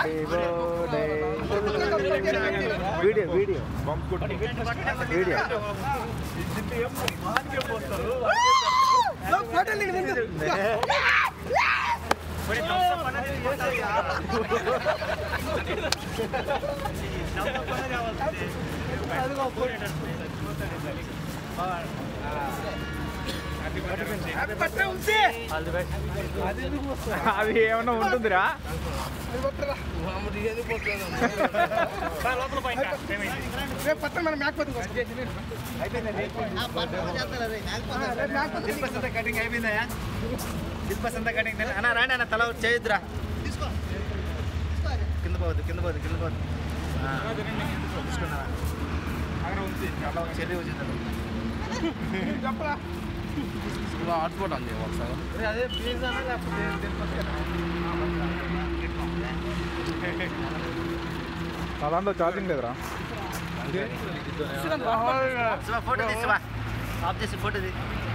happy birthday video video video అది ఏమన్నా ఉంటుందిరా కటింగ్ అయిపోయిందా దిల్పస్ అంతా కటింగ్ అన్న రాండి అన్న తల చేయొద్దురా కింద పోవద్దు కింద పోవద్దు కింద పోవద్దు తీసుకున్నారా చెల్లి వచ్చింది హాట్స్పాట్ అంది ఒకసారి అదే ప్లీజ్ అన్న లేకపోతే దిల్పస్ నా దాంట్లో ఛార్జింగ్ లేదురా ఫోటో తీసివా ఆఫ్ చేసి ఫోటో తీ